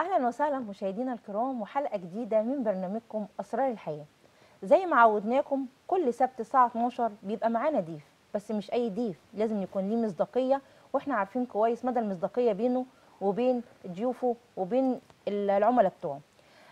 اهلا وسهلا مشاهدينا الكرام وحلقه جديده من برنامجكم اسرار الحياه زي ما عودناكم كل سبت الساعه 12 بيبقى معانا ضيف بس مش اي ضيف لازم يكون ليه مصداقيه واحنا عارفين كويس مدى المصداقيه بينه وبين ضيوفه وبين العملاء بتوعه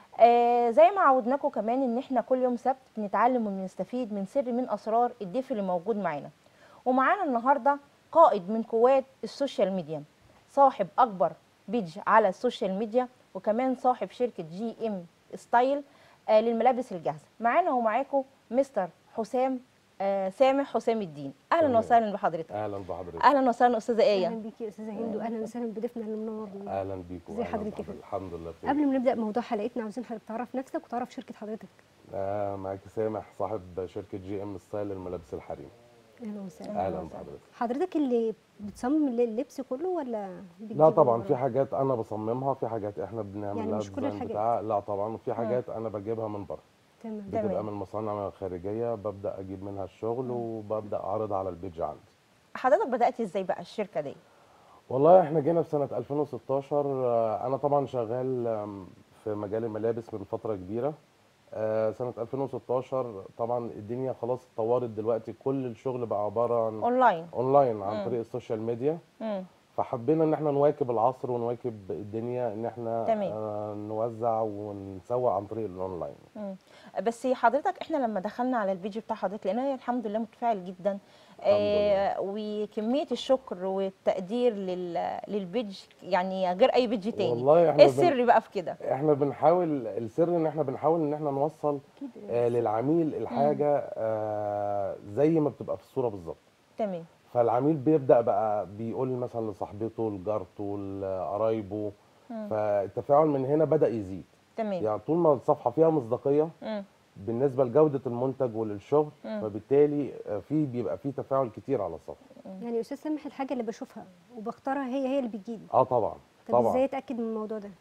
آه زي ما عودناكم كمان ان احنا كل يوم سبت بنتعلم وبنستفيد من سر من اسرار الضيف اللي موجود معانا ومعانا النهارده قائد من قوات السوشيال ميديا صاحب اكبر بيج على السوشيال ميديا وكمان صاحب شركه جي ام ستايل آه للملابس الجاهزه معانا ومعاكم مستر حسام آه سامح حسام الدين اهلا تمام. وسهلا بحضرتك اهلا بحضرتك اهلا وسهلا استاذه ايه اهلا بيكي يا استاذه هند واهلا وسهلا بضيفنا اللي منورنا اهلا بيكم ازي أهلاً حضرتك يا بحضرتك. الحمد لله بخير قبل ما نبدا موضوع حلقتنا عاوزين حضرتك تعرف نفسك وتعرف شركه حضرتك آه معاكي سامح صاحب شركه جي ام ستايل للملابس الحريم اهلا وسهلا اهلا بحضرتك حضرتك اللي بتصمم اللبس كله ولا لا بتجيبه طبعا من في بره؟ حاجات انا بصممها في حاجات احنا بنعمل يعني لها مش كل الديزاين الحاجات. بتاعها لا طبعا وفي حاجات انا بجيبها من بره تمام تمام. بتبقى من مصانع خارجيه ببدا اجيب منها الشغل وببدا اعرضها على البيج عندي حضرتك بدات ازاي بقى الشركه دي والله احنا جينا في سنة 2016 آه، انا طبعا شغال آم، في مجال الملابس من فترة كبيرة آه، سنة 2016 طبعا الدنيا خلاص اتطورت دلوقتي كل الشغل بقى عبارة عن اونلاين اونلاين عن مم. طريق السوشيال ميديا مم. فحبينا ان احنا نواكب العصر ونواكب الدنيا ان احنا تمام. آه، نوزع ونسوق عن طريق الاونلاين مم. بس حضرتك احنا لما دخلنا على الفيديو بتاع حضرتك لقينا الحمد لله متفاعل جدا آه وكميه الشكر والتقدير لل... للبيج يعني غير اي بيج تاني والله احنا ايه بن- السر بقى في كده احنا بنحاول السر ان احنا بنحاول ان احنا نوصل اكيد آه، للعميل الحاجة آه، زي ما بتبقى في الصورة بالظبط تمام فالعميل بيبدا بقى بيقول مثلا لصاحبته لجارته لقرايبه مم. فالتفاعل من هنا بدا يزيد تمام يعني طول ما الصفحه فيها مصداقيه مم. بالنسبه لجوده المنتج وللشغل مم. فبالتالي آه، في بيبقى في تفاعل كتير على الصفحه يعني يا استاذ سامح الحاجه اللي بشوفها وبختارها هي هي اللي بتجيلي اه طبعا طب ازاي طبعا اتاكد من الموضوع ده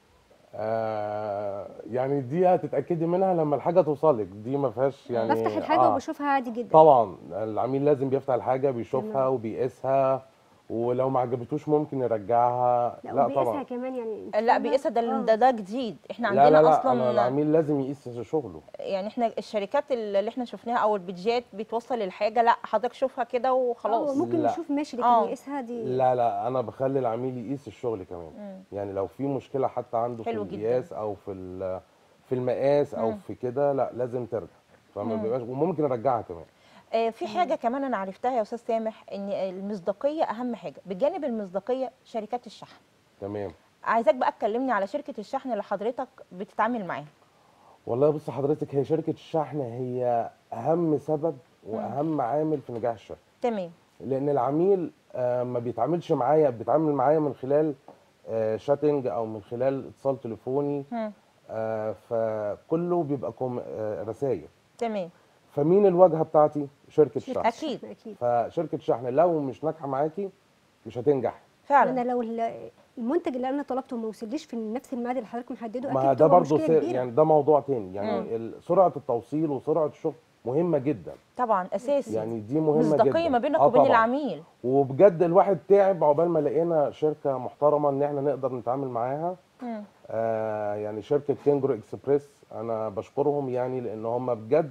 آه يعني دي هتتاكدي منها لما الحاجه توصلك دي ما فيهاش يعني بفتح الحاجه آه وبشوفها عادي جدا طبعا العميل لازم بيفتح الحاجه بيشوفها تمام. وبيقيسها ولو ما عجبتوش ممكن يرجعها لا, لا وبيقيسها طبعا كمان يعني أنت لا فاهمة؟ بيقيسها ده آه. ده, ده جديد احنا لا عندنا لا لا اصلا أنا العميل لازم يقيس شغله يعني احنا الشركات اللي احنا شفناها او البيجات بتوصل الحاجه لا حضرتك شوفها كده اه وخلاص ممكن لا. نشوف ماشي آه. لكن يقيسها دي لا لا انا بخلي العميل يقيس الشغل كمان مم. يعني لو في مشكله حتى عنده في حلو جدا. القياس او في ال- في المقاس او مم. في كده لا لازم ترجع فما مم. بيبقاش وممكن ارجعها كمان آه، في حاجه كمان انا عرفتها يا استاذ سامح ان المصداقيه اهم حاجه بجانب المصداقيه شركات الشحن تمام عايزاك بقى تكلمني على شركه الشحن اللي حضرتك بتتعامل معاها والله بص حضرتك هي شركه الشحن هي اهم سبب واهم عامل في نجاح الشركه تمام لان العميل آه، ما بيتعاملش معايا بيتعامل معايا من خلال آه، شاتنج او من خلال اتصال تليفوني هم. آه، فكله بيبقى رسائل تمام فمين الواجهه بتاعتي شركه شركة الشحن أكيد. الشحن اكيد فشركه شحن لو مش ناجحه معاكي مش هتنجح فعلا انا لو ال- المنتج اللي انا طلبته ما وصليش في نفس الميعاد اللي حضرتك محدده ما اكيد ده بتبقى برضه مشكله سر كبيره يعني ده موضوع تاني مم. يعني ال- سرعه التوصيل وسرعه الشغل مهمه جدا طبعا اساسي يعني دي مهمه مصداقيه جدا ما بينك آه وبين طبعاً. العميل وبجد الواحد تعب عقبال ما لقينا شركه محترمه ان احنا نقدر نتعامل معاها هم. آه يعني شركه كينجرو اكسبريس انا بشكرهم يعني لان هم بجد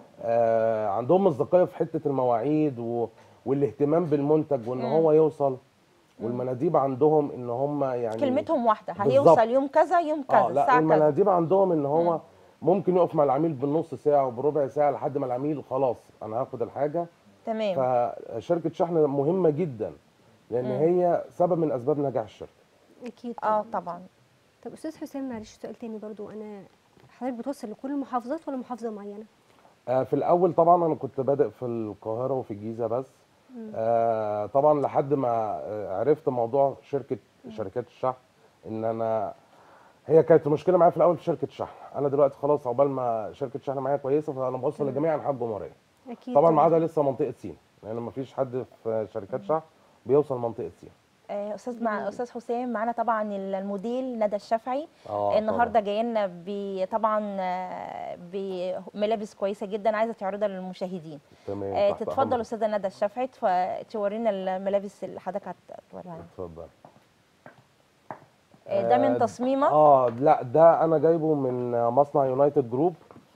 آه عندهم مصداقيه في حته المواعيد و... والاهتمام بالمنتج وان مم. هو يوصل والمناديب عندهم ان هم يعني كلمتهم واحده بالظبط. هيوصل يوم كذا يوم كذا اه لا الساعه كذا والمناديب عندهم ان هو ممكن يقف مع العميل بالنص ساعه وبربع ساعه لحد ما العميل خلاص انا هاخد الحاجه تمام فشركه شحن مهمه جدا لان مم. هي سبب من اسباب نجاح الشركه اكيد اه طبعاً. طبعا طب استاذ حسام معلش سؤال تاني برضو انا حضرتك بتوصل لكل المحافظات ولا محافظه معينه آه في الاول طبعا انا كنت بادئ في القاهره وفي الجيزه بس آه طبعا لحد ما آه، عرفت موضوع شركه شركات الشحن ان انا هي كانت المشكله معايا في الاول في شركه الشحن انا دلوقتي خلاص عقبال ما شركه الشحن معايا كويسه فانا بوصل لجميع انحاء الجمهوريه اكيد طبعا ما عدا لسه منطقه سين لان ما فيش حد في شركات شحن بيوصل منطقه سين آه، استاذ مع استاذ حسام معانا طبعا الموديل ندى الشافعي اه النهارده جايه لنا ب- طبعا آه، بملابس كويسه جدا عايزه تعرضها للمشاهدين تمام آه، تحت تتفضل أمرك. استاذه ندى الشافعي تف- تورينا الملابس اللي حضرتك هتوريها لنا. اتفضل آه، ده من آه، تصميمك اه لا ده انا جايبه من مصنع يونايتد جروب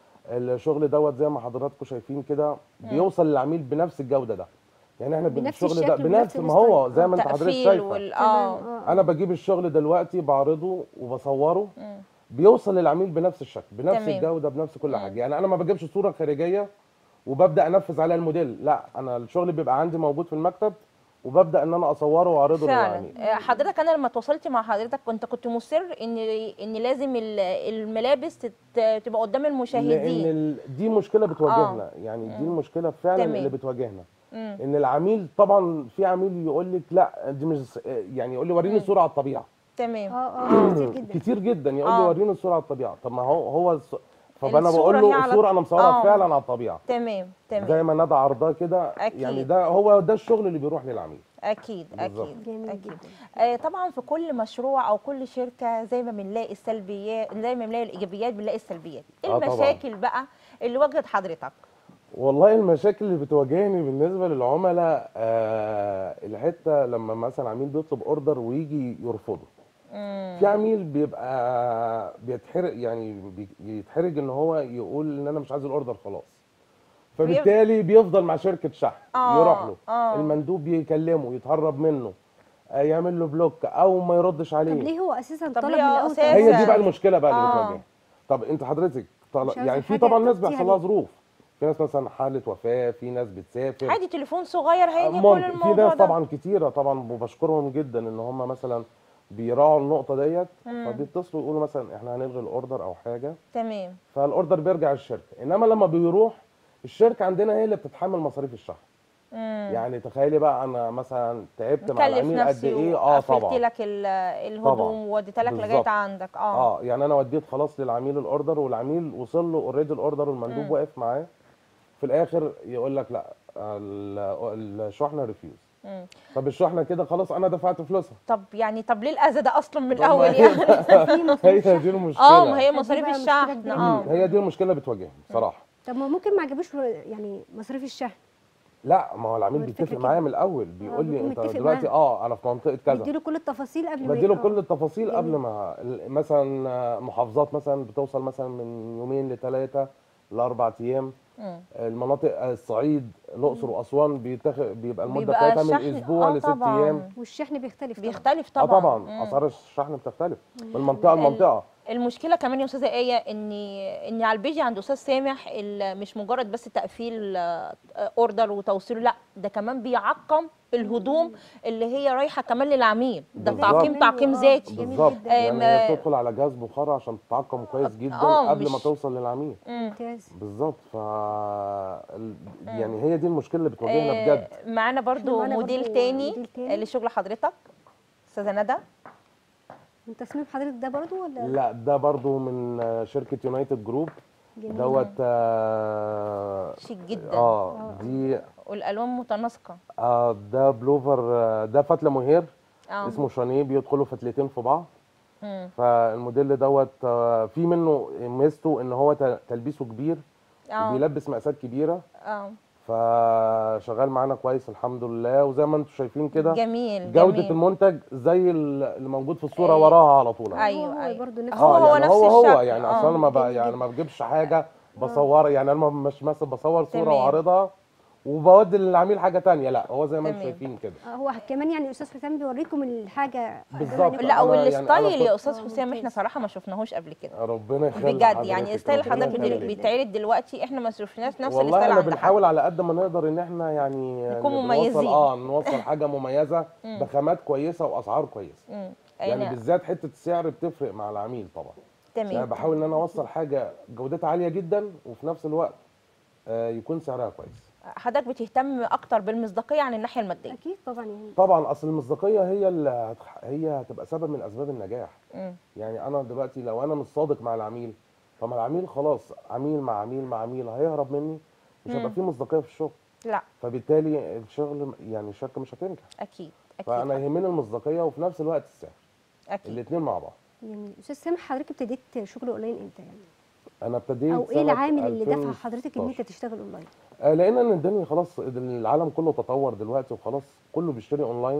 الشغل دوت زي ما حضراتكم شايفين كده بيوصل للعميل بنفس الجوده ده يعني احنا بنفس الشغل ده الشكل بنفس وبنفس ما هو الستايل. زي ما انت حضرتك تقفيل شايفه وال تمام اه اه انا بجيب الشغل دلوقتي بعرضه وبصوره بيوصل للعميل بنفس الشكل بنفس تمام. الجوده بنفس كل حاجه يعني انا ما بجيبش صوره خارجيه وببدا انفذ عليها الموديل لا انا الشغل بيبقى عندي موجود في المكتب وببدا ان انا اصوره واعرضه فعلا للعميل آه، حضرتك انا لما تواصلت مع حضرتك كنت كنت مصر ان ان لازم ال- الملابس تت- تبقى قدام لان المشاهدين ال- دي مشكله بتواجهنا يعني دي المشكله فعلا تمام. اللي بتواجهنا مم. ان العميل طبعا في عميل يقول لك لا دي مش يعني يقول لي وريني الصوره على الطبيعه تمام اه اه كتير جدا كتير جدا يقول لي آه. وريني الصوره على الطبيعه طب ما هو هو الص- فانا الصورة بقول هي له على- الصوره انا مصورها آه. فعلا على الطبيعه تمام زي تمام ما ندى عرضها كده أكيد. يعني ده هو ده الشغل اللي بيروح للعميل اكيد بالظبط. اكيد جميل اكيد جدا آه طبعا في كل مشروع او كل شركه زي ما بنلاقي السلبيات زي ما بنلاقي الايجابيات بنلاقي السلبيات ايه آه طبعاً. المشاكل بقى اللي واجهت حضرتك والله المشاكل اللي بتواجهني بالنسبه للعملاء آه الحته لما مثلا عميل بيطلب اوردر ويجي يرفضه مم. في عميل بيبقى بيتحرق يعني بي- بيتحرج ان هو يقول ان انا مش عايز الاوردر خلاص فبالتالي بيفضل مع شركه شحن آه، يروح له آه. المندوب يكلمه يتهرب منه آه، يعمل له بلوك او ما يردش طب عليه ليه هو اساسا طب طلب ليه من هو الاول أساساً؟ طلب؟ هي دي بقى المشكله بقى اللي آه. بتواجهها طب انت حضرتك طل... مش عايزة يعني في حاجة طبعا ناس تغطيها بيحصل لها ليه؟ ظروف في ناس مثلا حاله وفاه في ناس بتسافر عادي تليفون صغير هيجي كل ممكن في الموضوع ناس ده طبعا كتيره طبعا وبشكرهم جدا ان هم مثلا بيراعوا النقطه ديت فبيتصلوا يقولوا مثلا احنا هنلغي الاوردر او حاجه تمام فالاوردر بيرجع الشركه انما لما بيروح الشركه عندنا هي اللي بتتحمل مصاريف الشحن مم. يعني تخيلي بقى انا مثلا تعبت مع مكلف العميل قد نفسي ايه اه وقفلت طبعا لك ال- الهدوم ووديت لك لغايه بالظبط. عندك اه اه يعني انا وديت خلاص للعميل الاوردر والعميل وصل له اوريدي الاوردر والمندوب واقف معاه في الاخر يقول لك لا ال- الشحنه ريفيوز مم. طب الشحنه كده خلاص انا دفعت فلوسها طب يعني طب ليه الاذى ده اصلا من طب ما الاول هي- يعني هي دي المشكله اه ما هي دي مصاريف بقى مشكلة الشحن كبيرة اه جداً. هي دي المشكله اللي بتواجههم بصراحه طب ما ممكن ما عجبوش يعني مصاريف الشحن لا ما هو العميل هو الفكرة بيتفق كده. معايا من الاول بيقول لي بيكون انت متفق دلوقتي معاه. اه انا في منطقه كذا بديله كل التفاصيل قبل ما بديله ي- كل آه. التفاصيل قبل جميل. ما ال- مثلا آه، محافظات مثلا بتوصل مثلا من يومين لثلاثه لاربع ايام مم. المناطق الصعيد الاقصر واسوان بيتاخ... بيبقى المده بيبقى بتاعتها من الشحن- اسبوع آه لست طبعاً. ايام والشحن بيختلف طبعاً. بيختلف اه طبعا طبعا مم. اسعار الشحن بتختلف من منطقه لمنطقه المشكله كمان يا استاذه ايه ان ان على البيجي عند استاذ سامح ال- مش مجرد بس تقفيل آه، اوردر وتوصيله لا ده كمان بيعقم الهدوم اللي هي رايحه كمان للعميل ده بالظبط. تعقيم تعقيم آه. ذاتي جميل بالظبط جدا. يعني آم، هي بتدخل على جهاز بخار عشان تتعقم كويس جدا آه، قبل ما مش- توصل للعميل مم. ممتاز بالظبط ف ال- يعني هي دي المشكله اللي بتواجهنا آه، بجد معانا برضو معانا موديل برضو تاني موديل تاني. لشغل حضرتك استاذه ندى من تصميم حضرتك ده برضو ولا لا ده برضو من آه، شركه يونايتد جروب جميل. دوت آه شيك جدا اه دي والالوان متناسقه آه ده بلوفر آه ده فتله مهير اه اسمه شانيه بيدخلوا فتلتين في بعض مم. فالموديل دوت آه في منه ميزته ان هو ت- تلبيسه كبير اه وبيلبس مقاسات كبيره اه فشغال معانا كويس الحمد لله وزي ما انتم شايفين كده جميل جودة جميل. المنتج زي ال- اللي موجود في الصورة آه، وراها على طول أيوة، هو أيوة. برضو نفس هو اه هو يعني نفس هو هو الشكل، يعني آه، اصلا انا ما ب- جميل يعني جدا. ما بجيبش حاجة بصور يعني انا مش مثلا بصور صورة تمام. واعرضها وبودي للعميل حاجة تانية لا هو زي ما انتم تمام. شايفين كده آه، هو كمان يعني الاستاذ حسام بيوريكم الحاجه بالظبط. يعني لا أنا- والستايل يعني أنا يا كنت- استاذ آه، حسام احنا ممتاز. صراحه ما شفناهوش قبل كده ربنا يخلي بجد يعني حضرتك، ستايل ربنا حضرتك يخليك. بت- بيتعرض دلوقتي احنا ما شفناش نفس والله الستايل احنا عند حد. بنحاول على قد ما نقدر ان احنا يعني نكون نوصل مميزين. اه نوصل حاجة مميزة بخامات كويسة واسعار كويسة مم. يعني أنا- بالذات حتة السعر بتفرق مع العميل طبعا يعني تمام بحاول ان انا اوصل حاجه جودتها عاليه جدا وفي نفس الوقت آه، يكون سعرها كويس حضرتك بتهتم اكتر بالمصداقيه عن الناحيه الماديه اكيد طبعا يعني طبعا اصل المصداقيه هي اللي هتخ- هي هتبقى سبب من اسباب النجاح مم. يعني انا دلوقتي لو انا مش صادق مع العميل طب ما العميل خلاص عميل مع عميل مع عميل هيهرب مني مش هيبقى فيه مصداقيه في الشغل لا فبالتالي الشغل يعني الشركه مش هتنجح اكيد فانا اكيد يهمني المصداقيه وفي نفس الوقت السعر اكيد الاثنين مع بعض يعني استاذ سامح حضرتك ابتديت شغل اونلاين امتى يعني انا ابتديت او ايه سنة العامل اللي دفع 2016. حضرتك ان انت تشتغل اونلاين آه، لان ان الدنيا خلاص العالم كله تطور دلوقتي وخلاص كله بيشتري اونلاين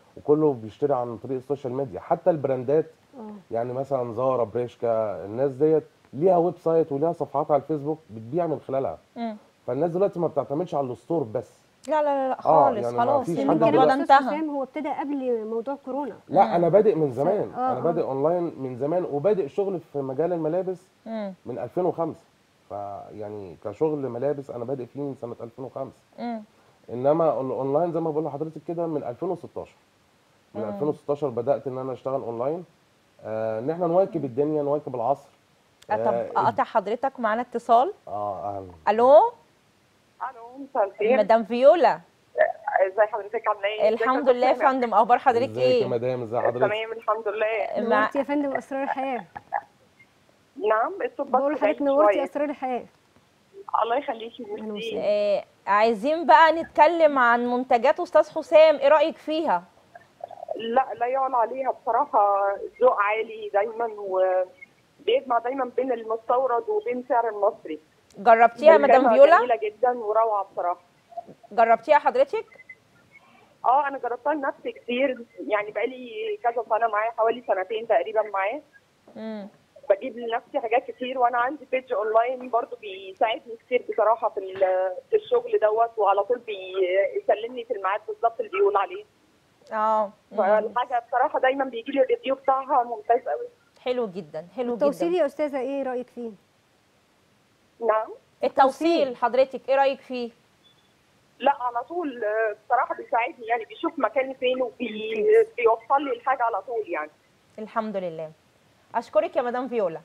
وكله بيشتري عن طريق السوشيال ميديا حتى البراندات اه يعني مثلا زارا بريشكا الناس ديت ليها ويب سايت وليها صفحات على الفيسبوك بتبيع من خلالها مم. فالناس دلوقتي ما بتعتمدش على الستور بس لا لا لا, لا آه، خالص يعني ما خلاص فيش لأن حد الموضوع ده كلام دلوقتي- أستاذ انتهى حسام هو ابتدى قبل موضوع كورونا لا انا بادئ من زمان آه، انا آه. بادئ اونلاين من زمان وبادئ شغل في مجال الملابس مم. من 2005 فيعني كشغل ملابس انا بادئ فيه من سنه 2005 مم. انما الاونلاين زي ما بقول لحضرتك كده من 2016 من مم. 2016 بدات ان انا اشتغل اونلاين آه ان احنا نواكب الدنيا نواكب العصر آه، طب آه، اقطع حضرتك معانا اتصال اه اهلا الو الو مساء الخير مدام فيولا ازي حضرتك عامله ايه ازيك يا الحمد لله يا أستاذ سامح؟ فندم اخبار حضرتك ازيك يا ايه مدام ازي حضرتك تمام الحمد لله مع- نورتي يا فندم اسرار الحياه نعم الصوت بس بقول بعيد لحضرتك نورتي شوية. اسرار الحياه الله يخليكي أهلا ميرسي وسهلا. آه عايزين بقى نتكلم عن منتجات استاذ حسام ايه رايك فيها لا لا يعلى عليها بصراحه ذوق عالي دايما وبيجمع دايما بين المستورد وبين سعر المصري جربتيها يا مدام الخامة فيولا جميله جدا وروعه بصراحه جربتيها حضرتك اه انا جربتها لنفسي كتير يعني بقالي كذا سنه معايا حوالي سنتين تقريبا معاه مم. بجيب لنفسي حاجات كتير وانا عندي بيج اونلاين برضو بيساعدني كتير بصراحه في ال- في الشغل دوت وعلى طول بيسلمني في الميعاد بالظبط اللي بيقول عليه اه مم. فالحاجه بصراحه دايما بيجي لي الريفيو بتاعها ممتاز قوي حلو جدا حلو التوصيل جدا يا استاذه ايه رايك فيه نعم التوصيل حضرتك ايه رايك فيه لا على طول آه، بصراحه بيساعدني يعني بيشوف مكاني فين وبيوصل لي الحاجه على طول يعني الحمد لله اشكرك يا مدام فيولا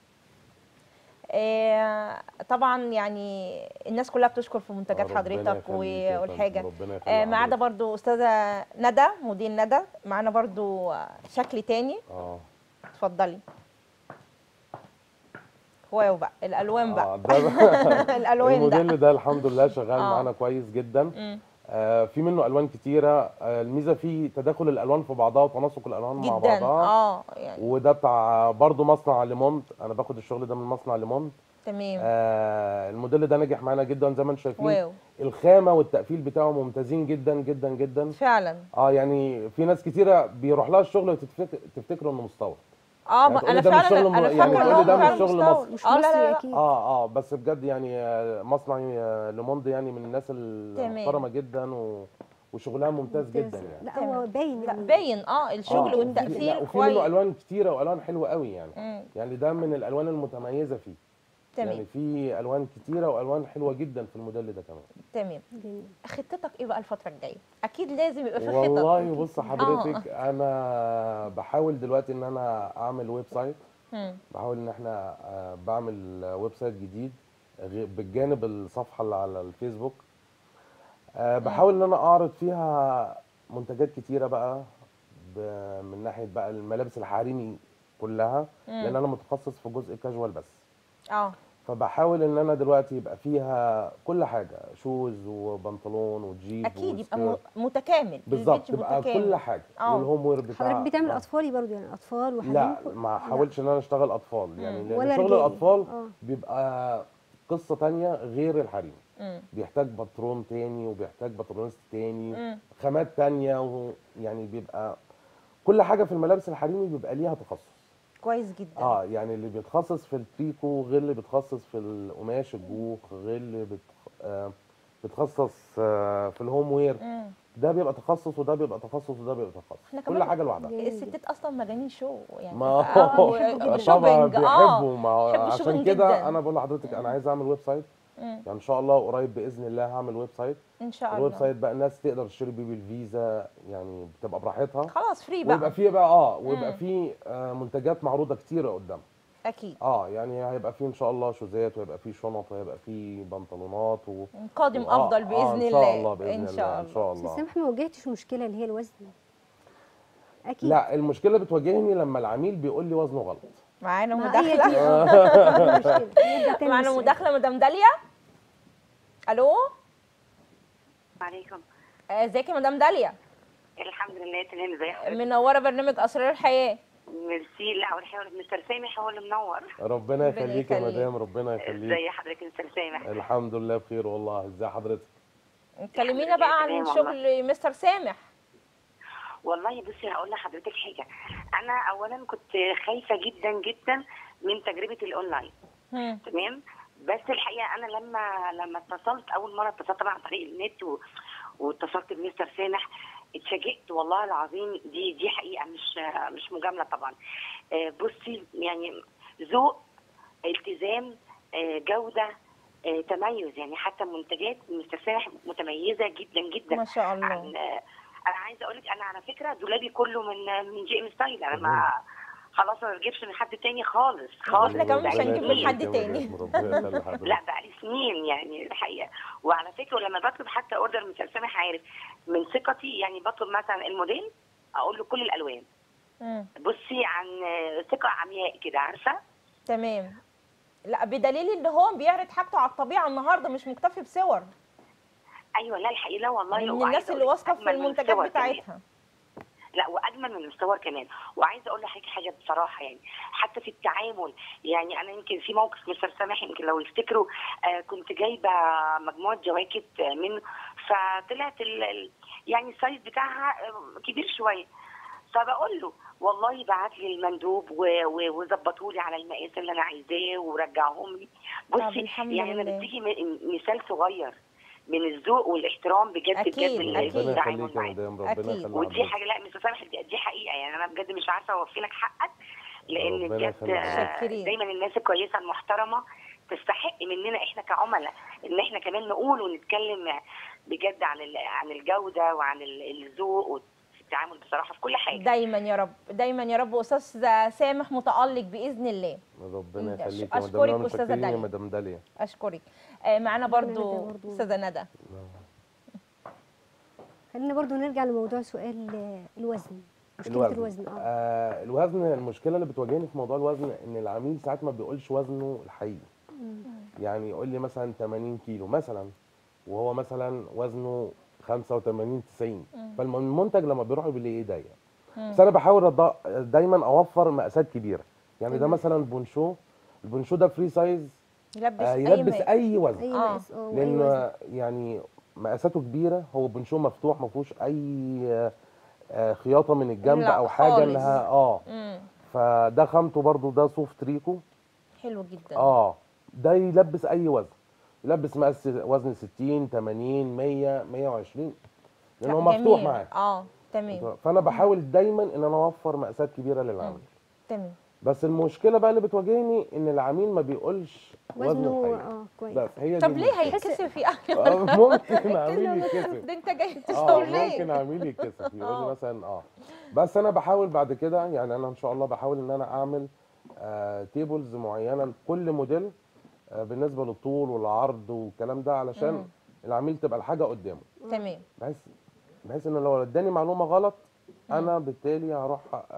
آه، طبعا يعني الناس كلها بتشكر في منتجات ربنا حضرتك يخليك و- يا فندم، والحاجه ربنا يخليك آه، معانا حضرتك. برضو استاذه ندى مدير ندى معانا برضو آه، شكل تاني اه اتفضلي واو بقى الالوان بقى آه، ده الالوان الموديل ده ده الحمد لله شغال آه. معانا كويس جدا مم. آه في منه الوان كتيره آه الميزه فيه تداخل الالوان في بعضها وتناسق الالوان مع جدا بعضها اه يعني وده بتاع برضه مصنع ليموند انا باخد الشغل ده من مصنع ليموند تمام آه الموديل ده ناجح معانا جدا زي ما انتم شايفين واو الخامه والتقفيل بتاعه ممتازين جدا جدا جدا فعلا اه يعني في ناس كتيره بيروح لها الشغل وتفتكر تفتكر انه مستورد اه ما يعني انا تقولي ده مش فعلا شغل م- انا يعني فاكره ان تقولي هو ده مش فعلا شغل مستورد. مصري. مش اه لا مصري لا لا اكيد اه اه بس بجد يعني آه، مصنع آه، ليموند يعني من الناس المحترمه جدا و... وشغلها ممتاز جدا يعني لا هو باين لا يعني باين اه الشغل آه، والتقفيل لا، وفي منه كويس الوان كتيره والوان حلوه قوي يعني مم. يعني ده من الالوان المتميزه فيه يعني تمام في الوان كتيره والوان حلوه جدا في الموديل ده كمان تمام جميل. خطتك ايه بقى الفتره الجايه اكيد لازم يبقى في خطط والله بص حضرتك انا بحاول دلوقتي ان انا اعمل ويب سايت مم. بحاول ان احنا آه، بعمل ويب سايت جديد غي- بالجانب الصفحه اللي على الفيسبوك آه، بحاول ان انا اعرض فيها منتجات كتيره بقى ب- من ناحيه بقى الملابس الحريمي كلها لان انا متخصص في جزء كاجوال بس اه فبحاول ان انا دلوقتي يبقى فيها كل حاجه شوز وبنطلون وجيب اكيد يبقى وسكيرت. م- متكامل بالظبط البيج تبقى متكامل. كل حاجه آه. والهوم وير بتاع حضرتك بتعمل آه. اطفالي برضو يعني اطفال وحريم لا كل- ما حاولش ان انا اشتغل اطفال يعني مم. لان ولا شغل رجالي. الاطفال آه. بيبقى قصه تانية غير الحريم مم. بيحتاج باترون تاني وبيحتاج باترونست تاني مم. خامات تانية ويعني بيبقى كل حاجه في الملابس الحريمي بيبقى ليها تخصص كويس جدا اه يعني اللي بيتخصص في التريكو غير اللي بيتخصص في القماش الجوخ غير اللي بتخ... آه بيتخصص آه في الهوم وير مم. ده بيبقى تخصص وده بيبقى تخصص وده بيبقى تخصص احنا كل كمان حاجه لوحدها جميل. الستات اصلا مجانين شو يعني ما آه، هو و- طبعا شوبينج اه بيحبوا ما هو بيحبوا عشان الشوبينج كده جدا. انا بقول لحضرتك انا عايز اعمل ويب سايت مم. يعني ان شاء الله قريب باذن الله هعمل ويب سايت ان شاء الله الويب سايت بقى الناس تقدر تشتري بيه بالفيزا يعني بتبقى براحتها خلاص فري بقى ويبقى فيه بقى اه ويبقى مم. فيه آه منتجات معروضه كتيره قدام اكيد اه يعني هيبقى فيه ان شاء الله شوزات وهيبقى فيه شنط وهيبقى فيه بنطلونات و... قادم آه، افضل آه، باذن ان الله شاء الله باذن ان الله شاء ان الله شاء بس الله سامح ما واجهتش مشكله اللي هي الوزن اكيد لا المشكله بتواجهني لما العميل بيقول لي وزنه غلط معانا ما هي دي مداخله آه، مشكلة. نرجع تاني معانا للسؤال. مداخله مدام داليا الو عليكم آه، ازيك يا مدام داليا الحمد لله تمام ازي حضرتك منوره برنامج اسرار الحياه ميرسي لا والحوار مستر سامح هو اللي منور ربنا ربنا يخليك يا يخليك. مدام ربنا يخليك ازي حضرتك مستر سامح الحمد لله بخير والله ازي حضرتك كلمينا بقى عن تمام والله. شغل مستر سامح والله بصي هقول لحضرتك حاجه انا اولا كنت خايفه جدا جدا من تجربه الاونلاين مم. تمام بس الحقيقه انا لما لما اتصلت اول مره اتصلت طبعا عن طريق النت و... واتصلت بمستر سامح اتفاجئت والله العظيم دي دي حقيقه مش مش مجامله طبعا آه، بصي يعني ذوق التزام آه، جوده آه، تميز يعني حتى منتجات مستر سامح متميزه جدا جدا ما شاء الله عن انا عايزه اقول لك انا على فكره دولابي كله من من جي ام ستايل انا ما خلاص ما بجيبش من حد تاني خالص خالص إحنا كمان مش بقالي هنجيب من سنين. حد تاني. ربنا يخلي حضرتك. لا بقالي سنين يعني الحقيقه وعلى فكره لما بطلب حتى اوردر من سامح عارف من ثقتي يعني بطلب مثلا الموديل اقول له كل الالوان مم. بصي عن ثقه عمياء كده عارفه تمام لا بدليل ان هو بيعرض حاجته على الطبيعه النهارده مش مكتفي بصور ايوه لا الحقيقه لا والله من وعايزة الناس اللي أقول لك واثقه في أجمل من المنتجات الصور كمان. بتاعتها لا واجمل من الصور كمان وعايزه اقول لحضرتك حاجه بصراحه يعني حتى في التعامل يعني انا يمكن في موقف مستر سامح يمكن لو يفتكروا آه كنت جايبه مجموعه جواكت آه، منه فطلعت ال ال- يعني السايز بتاعها آه، كبير شويه فبقول له والله بعت لي المندوب و- و- وظبطوا لي على المقاس اللي انا عايزاه ورجعهم لي طب بصي الحمد يعني انا لله. بديكي م- مثال صغير من الذوق والاحترام بجد أكيد، بجد اللي- أكيد. ربنا التعامل يخليك يا معاه. مدام ربنا أكيد. يخلي ودي حضرتك. حاجه لا مش سامح دي, دي حقيقه يعني انا بجد مش عارفه اوفي لك حقك لان ربنا بجد يخليك. آه، شاكرين. دايما الناس الكويسه المحترمه تستحق مننا احنا كعملاء ان احنا كمان نقول ونتكلم بجد عن ال- عن الجوده وعن ال- الذوق وفي التعامل بصراحه في كل حاجه دايما يا رب دايما يا رب استاذ سامح متالق باذن الله ربنا أش- يخليك يا أشكرك مدام أنا أستاذة متشكرين يا داليا. مدام داليا اشكرك آه معانا ربنا برضو يرضى برضو. استاذه ندى خلينا برضو نرجع لموضوع سؤال آه، الوزن مشكله الوزن اه آه الوزن المشكله اللي بتواجهني في موضوع الوزن ان العميل ساعات ما بيقولش وزنه الحقيقي يعني يقول لي مثلا 80 كيلو مثلا وهو مثلا وزنه 85 90 فالمنتج لما بيروح بيلاقيه ايه ضيق بس انا بحاول أض- دايما اوفر مقاسات كبيره يعني ده تمام. مثلا بونشو البونشو ده فري سايز يلبس آه اي يلبس مقاس. اي وزن اي آه. مقاس اه وأي لان وزن. يعني مقاساته كبيره هو بنشو مفتوح ما فيهوش اي آه، خياطه من الجنب لا او حاجه خالص. انها اه مم. فده خامته برضو ده صوف تريكو حلو جدا اه ده يلبس اي وزن يلبس مقاس وزن 60 80 100 120 لان لا، هو مفتوح جميل. معاه اه تمام فانا بحاول دايما ان انا اوفر مقاسات كبيره للعميل تمام بس المشكله بقى اللي بتواجهني ان العميل ما بيقولش وزنه وزنه الحقيقي اه كويس بس هي طب دي ليه المشكلة. هيتكسف يا اخي آه، ممكن عميل يتكسف ده انت جاي اه تشتغل ليه ممكن عميل يتكسف يقول آه. لي مثلا اه بس انا بحاول بعد كده يعني انا ان شاء الله بحاول ان انا اعمل آه تيبلز معينه لكل موديل آه بالنسبه للطول والعرض والكلام ده علشان مم. العميل تبقى الحاجه قدامه تمام بحيث بحيث ان لو اداني معلومه غلط انا بالتالي هروح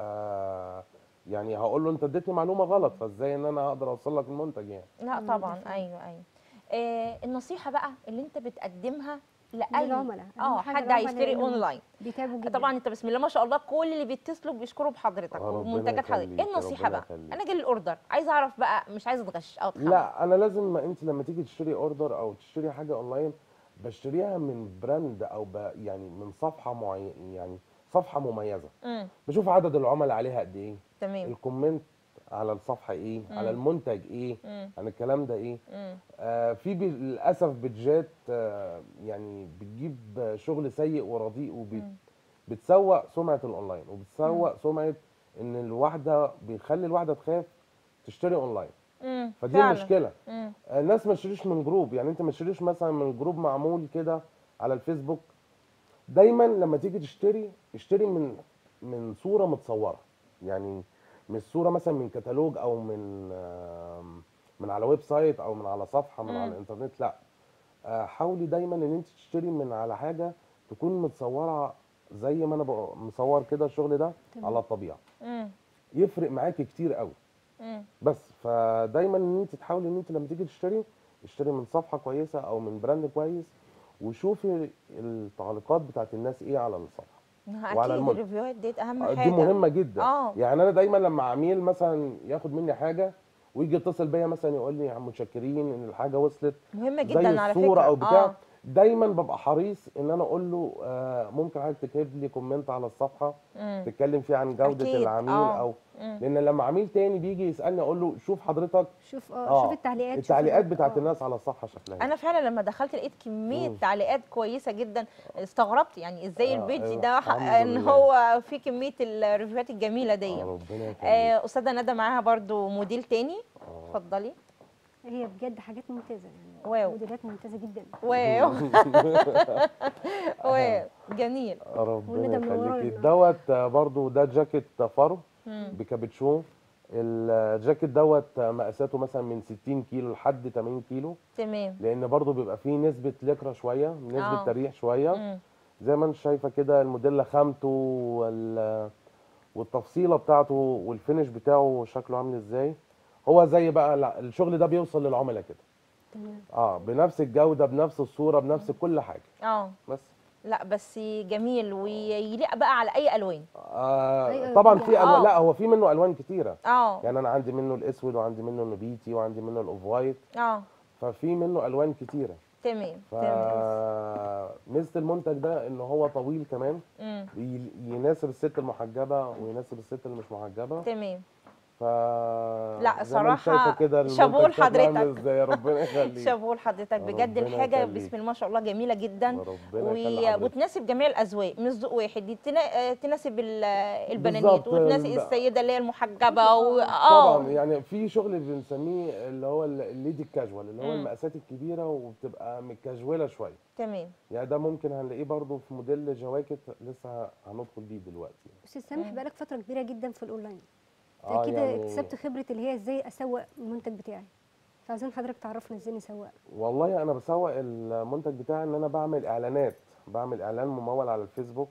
آه يعني هقول له انت اديتني معلومه غلط فازاي ان انا اقدر اوصل لك المنتج يعني لا مم، طبعا بالفعل. ايوه ايوه آه النصيحه بقى اللي انت بتقدمها لاي للعملاء. أهم اه حاجة حد العملاء هيشتري لأنهم اونلاين بيتعبوا جدا طبعا انت بسم الله ما شاء الله كل اللي بيتصلوا بيشكروا بحضرتك آه، ربنا ومنتجات حضرتك يخليك، ايه النصيحه ربنا بقى يخليك. انا جالي الاوردر عايزه اعرف بقى مش عايزه اتغش او اتخدع. لا انا لازم ما انت لما تيجي تشتري اوردر او تشتري حاجه اونلاين بشتريها من براند او ب يعني من صفحه معينه يعني صفحه مميزه امم بشوف عدد العملاء عليها قد ايه تمام الكومنت على الصفحه ايه على المنتج ايه امم عن الكلام ده ايه امم آه في بي- للاسف بيدجات آه يعني بتجيب شغل سيء ورديء وبتسوق سمعه الاونلاين وبتسوق سمعه ان الواحده بيخلي الواحده تخاف تشتري اونلاين امم فدي مشكله امم الناس ما تشتريش من جروب يعني انت ما تشتريش مثلا من جروب معمول كده على الفيسبوك دايما لما تيجي تشتري اشتري من من صوره متصوره يعني مش صوره مثلا من كتالوج او من آم، من على ويب سايت او من على صفحه من مم. على الانترنت لا آه، حاولي دايما ان انت تشتري من على حاجه تكون متصوره زي ما انا بقى مصور كده الشغل ده تمام. على الطبيعه امم يفرق معاكي كتير قوي امم بس فدايما ان انت تحاولي ان انت لما تيجي تشتري اشتري من صفحه كويسه او من براند كويس وشوفي التعليقات بتاعت الناس ايه على الصفحه وعلى اكيد المنتج. الريفيوهات ديت اهم آه، حاجه دي مهمه جدا اه. يعني انا دايما لما عميل مثلا ياخد مني حاجه ويجي يتصل بيا مثلا يقول لي يا عم متشكرين ان الحاجه وصلت مهمه زي جدا على فكره الصوره او بتاع اه. دايما ببقى حريص ان انا اقول له آه، ممكن حضرتك تكتب لي كومنت على الصفحه مم. تتكلم فيه عن جوده أكيد، العميل آه. او مم. لان لما عميل تاني بيجي يسالني اقول له شوف حضرتك شوف اه آه، شوف التعليقات شوف التعليقات ال- بتاعت آه. الناس على الصفحه شكلها إيه. انا فعلا لما دخلت لقيت كميه مم. تعليقات كويسه جدا استغربت يعني ازاي آه، البيج أيوة، ده الحمد ان لله. هو في كميه الريفيوهات الجميله دي آه، ربنا يخليك آه، استاذه ندى معاها برضو موديل تاني آه. اتفضلي هي بجد حاجات ممتازه يعني واو. موديلات ممتازه جدا واو واو جميل ربنا والندى منورة يخليكي لنا. دوت آه، برضو ده جاكيت فرو مم. بكابتشون الجاكيت دوت آه، مقاساته مثلا من 60 كيلو لحد 80 كيلو تمام لان برضو بيبقى فيه نسبه لكرة شويه نسبه آه. تريح شويه مم. زي ما انت شايفه كده الموديل خامته وال والتفصيله بتاعته والفينش بتاعه شكله عامل ازاي هو زي بقى لا، الشغل ده بيوصل للعملاء كده تمام اه بنفس الجوده بنفس الصوره بنفس كل حاجه اه بس لا بس جميل ويليق بقى على اي الوان آه أيوة، طبعا يعني- في الوان آه. لا هو في منه الوان كتيره اه يعني انا عندي منه الاسود وعندي منه النبيتي وعندي منه الاوف وايت اه ففي منه الوان كتيره تمام تمام فميزه المنتج ده ان هو طويل كمان مم. ي- يناسب الست المحجبه ويناسب الست اللي مش محجبه تمام ف لا، زي ما انت صراحة شايفة كده شابوه المنتج شكله عامل لحضرتك. ازاي ربنا يخليك شابوه لحضرتك بجد ربنا الحاجه يخليك. بسم الله ما شاء الله جميله جدا ربنا و... يخلي حضرتك. وتناسب جميع الاذواق مش ذوق واحد دي تنا... آه، تناسب ال- البنانيت بالظبط، وتناسب ال- السيده اللي هي المحجبه و... اه طبعا يعني في شغل بنسميه اللي هو ال- الليدي الكاجوال اللي هو مم. المقاسات الكبيره وبتبقى متكاجوله شويه تمام يعني ده ممكن هنلاقيه برضو في موديل جواكت لسه هندخل بيه دلوقتي استاذ سامح بقالك فتره كبيره جدا في الاونلاين آه، كده يعني- اكتسبت خبره اللي هي ازاي اسوق المنتج بتاعي فعايزين حضرتك تعرفنا ازاي نسوق والله انا بسوق المنتج بتاعي ان انا بعمل اعلانات بعمل اعلان ممول على الفيسبوك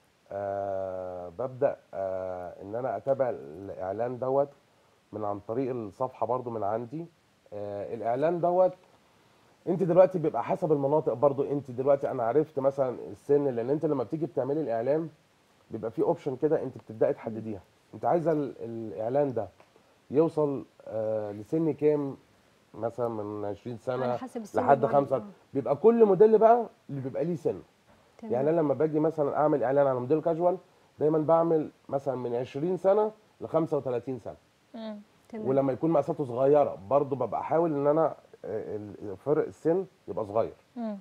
آه ببدا آه ان انا اتابع الاعلان دوت من عن طريق الصفحه برضو من عندي آه الاعلان دوت انت دلوقتي بيبقى حسب المناطق برضو انت دلوقتي انا عرفت مثلا السن لان انت لما بتيجي بتعملي الاعلان بيبقى في اوبشن كده انت بتبداي تحدديها انت عايزه ال- الاعلان ده يوصل آه لسن كام مثلا من 20 سنه على حسب السن لحد المعين. خمسة آه. بيبقى كل موديل بقى اللي بيبقى ليه سن تمام. يعني انا لما باجي مثلا اعمل اعلان على موديل كاجوال دايما بعمل مثلا من 20 سنه ل 35 سنه مم. تمام ولما يكون مقاساته صغيره برضو ببقى احاول ان انا آه، ال- فرق السن يبقى صغير مم.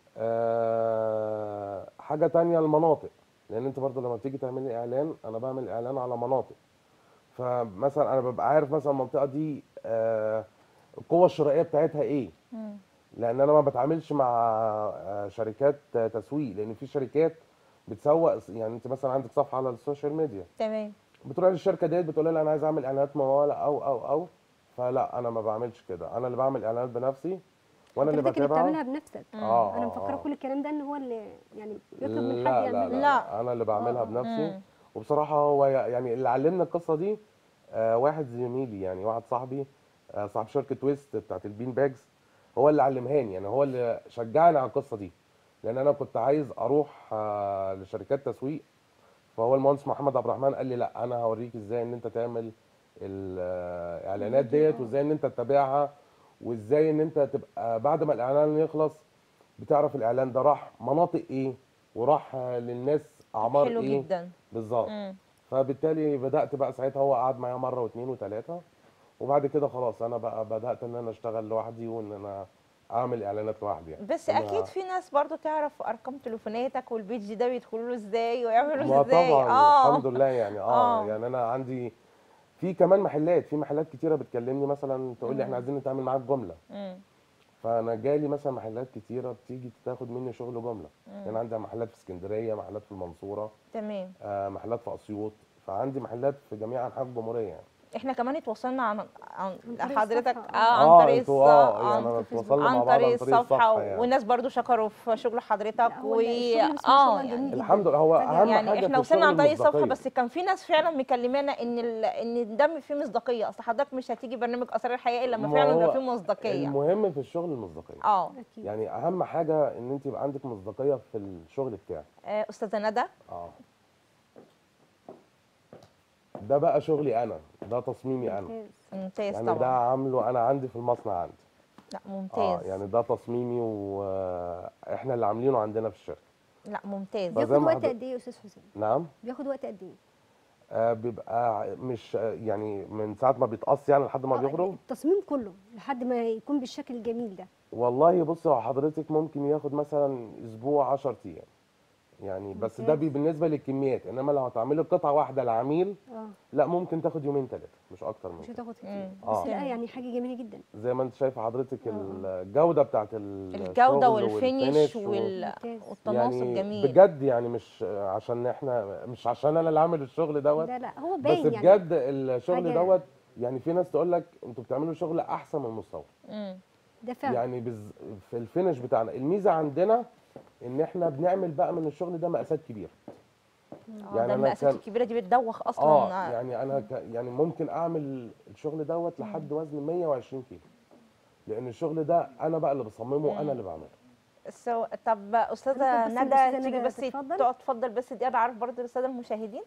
آه، حاجه تانية المناطق لان انت برضو لما بتيجي تعملي اعلان انا بعمل اعلان على مناطق فمثلا انا ببقى عارف مثلا المنطقه دي آه، القوه الشرائيه بتاعتها ايه مم. لان انا ما بتعاملش مع آه، شركات آه، تسويق لان في شركات بتسوق يعني انت مثلا عندك صفحه على السوشيال ميديا تمام بتروح للشركه ديت بتقول لها انا عايز اعمل اعلانات مموله او او او فلا انا ما بعملش كده انا اللي بعمل اعلانات بنفسي وانا اللي حضرتك اللي بتابعها بتعملها بنفسك اه انا آه، مفكره آه. كل الكلام ده ان هو اللي يعني بيطلب من حد لا لا, يعمله لا, لا. لا انا اللي بعملها آه. بنفسي مم. وبصراحه هو يعني اللي علمنا القصه دي آه واحد زميلي يعني واحد صاحبي آه صاحب شركه ويست بتاعت البين باجز هو اللي علمهاني يعني هو اللي شجعني على القصه دي لان انا كنت عايز اروح آه لشركات تسويق فهو المهندس محمد عبد الرحمن قال لي لا انا هوريك ازاي ان انت تعمل الاعلانات ديت وازاي ان انت تتابعها وازاي ان انت تبقى بعد ما الاعلان يخلص بتعرف الاعلان ده راح مناطق ايه وراح آه، للناس اعمار حلو ايه جدا بالظبط مم. فبالتالي بدات بقى ساعتها هو قعد معايا مره واثنين وثلاثه وبعد كده خلاص انا بقى بدات ان انا اشتغل لوحدي وان انا اعمل اعلانات لوحدي يعني بس أنا- اكيد في ناس برضو تعرف ارقام تليفوناتك والبيج ده بيدخلوا له ازاي ويعملوا ما ازاي طبعا اه الحمد لله يعني اه, آه. يعني انا عندي في كمان محلات في محلات كتيره بتكلمني مثلا تقول لي احنا عايزين نتعامل معاك جمله مم. فانا جالي مثلا محلات كتيره بتيجي تاخد مني شغل جمله يعني عندي محلات في اسكندريه محلات في المنصوره تمام آه محلات في اسيوط فعندي محلات في جميع انحاء الجمهوريه يعني احنا كمان اتواصلنا عن عن طريق حضرتك الصفحة. اه آه، عن طريق انتوا اه الص- يعني عن- انا اتواصلنا مع عن بعض طريق عن طريق الصفحه يعني. والناس برضو شكروا في شغل حضرتك لا، هو و الشغل بسم الله ما شاء اه الله جميل يعني جدا. الحمد لله هو فجأة اهم يعني حاجه احنا في وصلنا عن الشغل طريق الصفحه المصداقية. بس كان في ناس فعلا مكلمانا ان ال... ان الدم فيه مصداقيه اصل حضرتك مش هتيجي برنامج اسرار الحياه الا لما ما فعلا هو يبقى فيه مصداقيه المهم في الشغل المصداقيه اه اكيد يعني اهم حاجه ان انت يبقى عندك مصداقيه في الشغل بتاعك آه، استاذه ندى اه ده بقى شغلي انا ده تصميمي انا ممتاز ممتاز يعني ده طبعا عامله انا عندي في المصنع عندي لا اه ممتاز يعني ده تصميمي واحنا اللي عاملينه عندنا في الشركه لا ممتاز بس- زي بياخد ما وقت حضرتك- قد ايه يا استاذ حسام نعم بياخد وقت قد ايه آه بيبقى مش آه، يعني من ساعه ما بيتقص يعني لحد ما آه، بيخرج التصميم كله لحد ما يكون بالشكل الجميل ده والله بص هو حضرتك ممكن ياخد مثلا اسبوع 10 ايام يعني بس ده ممتاز. بي بالنسبه للكميات انما لو هتعملي قطعه واحده لعميل اه لا ممكن تاخد يومين ثلاثه مش اكتر من مش كده هتاخد كتير مم. بس آه. لا يعني حاجه جميله جدا زي ما انت شايفه حضرتك آه. الجوده بتاعت ال- الجوده الشغل والفينش و- وال... ممتاز والتناسق يعني جميل بجد يعني مش عشان احنا مش عشان انا اللي عامل الشغل دوت لا لا هو بس باين يعني بجد الشغل حاجة- دوت يعني في ناس تقول لك انتوا بتعملوا شغل احسن من المستورد مم. ده فعلا يعني بز... في الفينش بتاعنا الميزه عندنا ان احنا بنعمل بقى من الشغل ده مقاسات كبيره اه يعني ده أنا المقاسات كان- الكبيره دي بتدوخ اصلا اه آه. يعني انا ك... يعني ممكن اعمل الشغل دوت لحد وزن 120 كيلو لان الشغل ده انا بقى اللي بصممه وانا اللي بعمله سو... طب استاذه ممكن بس ندى الأستاذة تيجي ندى بس تتفضل؟ تقعد تفضل بس دقيقه اعرف برضه الساده المشاهدين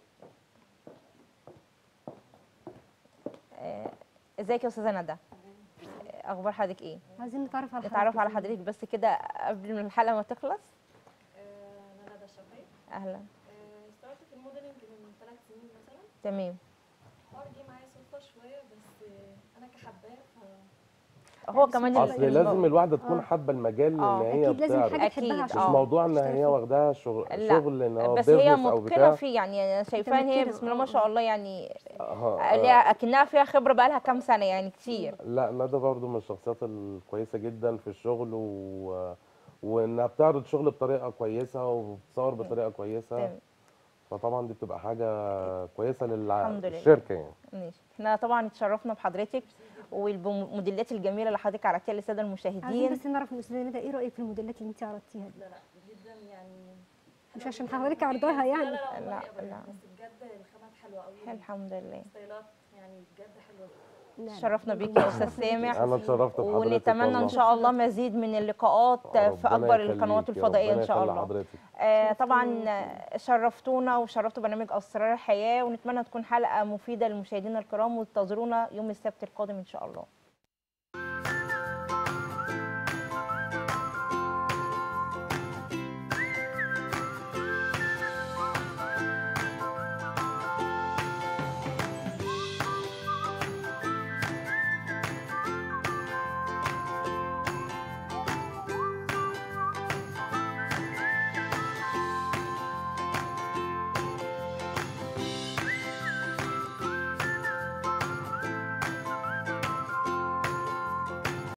آه، ازيك يا استاذه ندى آه، اخبار حضرتك ايه عايزين نتعرف على نتعرف على حضرتك. حضرتك بس كده قبل ما الحلقه ما تخلص انا ندى الشافعي اهلا آه، اشتغلت في الموديلنج من ثلاث سنين مثلا تمام الحوار جه معايا صدفه شويه بس آه، انا كحباه ف هو كمان اصل ال- لازم الواحده تكون آه. حابه المجال آه. ان هي اكيد لازم بتعرف حاجه أكيد، تحبها مش عشان آه. موضوع ان تشتغل هي فيها. واخداها شغل لا، شغل ان هو بس هي business او متقنه بتاع فيه يعني أنا شايفاها ان هي متمكنة، بسم الله ما آه. شاء الله يعني آه، ليها اكنها فيها خبره بقى لها كام سنه يعني كتير لا ندى برضو من الشخصيات الكويسه جدا في الشغل و... وانها بتعرض شغل بطريقه كويسه وبتصور بطريقه كويسه تمام. فطبعا دي بتبقى حاجه كويسه الحمد لله. للشركه يعني ماشي احنا طبعا اتشرفنا بحضرتك والموديلات الجميله اللي حضرتك عرضتيها للساده عايزين المشاهدين بس نعرف من استاذه ندى ايه رايك في الموديلات اللي انت عرضتيها دي لا لا جدا يعني مش عشان حضرتك عرضها لا يعني لا لا والله لا، أبداً، لا. بس بجد الخامات حلوه قوي الحمد لله ستايلات يعني بجد حلوه لا، لا. شرفنا بيك يا استاذ سامح انا اتشرفت بحضرتك ونتمنى ان والله. شاء الله مزيد من اللقاءات في ربنا اكبر يخليك القنوات يا الفضائيه ربنا ان شاء يخلي الله حضرتك آه طبعا آه، شرفتونا وشرفتوا برنامج اسرار الحياه ونتمنى تكون حلقه مفيده للمشاهدين الكرام وانتظرونا يوم السبت القادم ان شاء الله